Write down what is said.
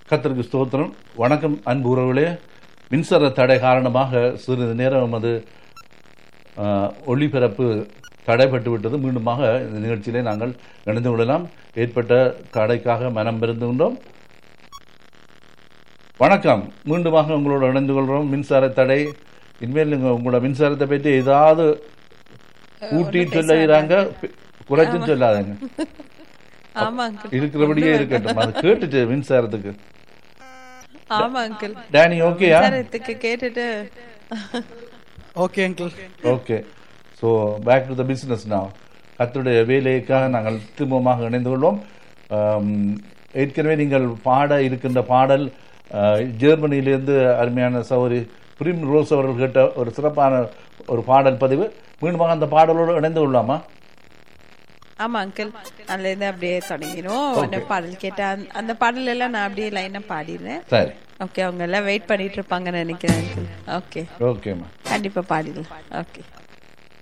கத்தருக்கு ஸ்தோத்திரம் வணக்கம் அன்பு உறவுகளே மின்சார தடை காரணமாக சிறிது நேரம் அது ஆஹ், ஒளிபரப்பு தடைப்பட்டு விட்டது மீண்டுமாக இந்த நிகழ்ச்சியிலே நாங்கள் இணைந்து கொள்ளலாம் ஏற்பட்ட தடைக்காக மனம் பெருந்துகின்றோம் வணக்கம் மீண்டுமாக உங்களோட இணைந்து கொள்கிறோம் மின்சார தடை இனிமேல் நீங்க உங்களோட மின்சாரத்தை பற்றி ஏதாவது கூட்டி சொல்லுகிறாங்க குறைச்சும் சொல்லாதீங்க ஆமா அங்கிள் இருக்கிறபடியே இருக்கட்டும் அது கேட்டுட்டு மின்சாரத்துக்கு ஆமா அங்கிள் டேனி ஓகேயா மின்சாரத்துக்கு கேட்டுட்டு okay uncle okay so back to the business நான் கத்தருடைய வேலைக்காக நாங்கள் திரும்பமாக இணைந்து கொள்வோம் ஆம், ஏற்கனவே நீங்கள் பாட இருக்கின்ற பாடல் ஆஹ், ஜெர்மனியிலிருந்து அருமையான சௌரி பிரிம் ரோஸ் அவர்கள் கேட்ட ஒரு சிறப்பான ஒரு பாடல் பதிவு மீண்டுமாக அந்த பாடலோடு இணைந்து கொள்ளலாமா ஆமா அங்கிள் அதுல இருந்து அப்படியே தொடங்கிடும் உடனே பாடல் கேட்டா அந்த- அந்த பாடல் எல்லாம் நான் அப்படியே லைனா பாடிடுறேன் சரி ஓகே அவங்க எல்லாம் வெயிட் பண்ணிட்டு இருப்பாங்கன்னு நினைக்கிறேன் அங்கிள் ஓகே ஓகேம்மா கண்டிப்பா பாடிடலாம் ஓகே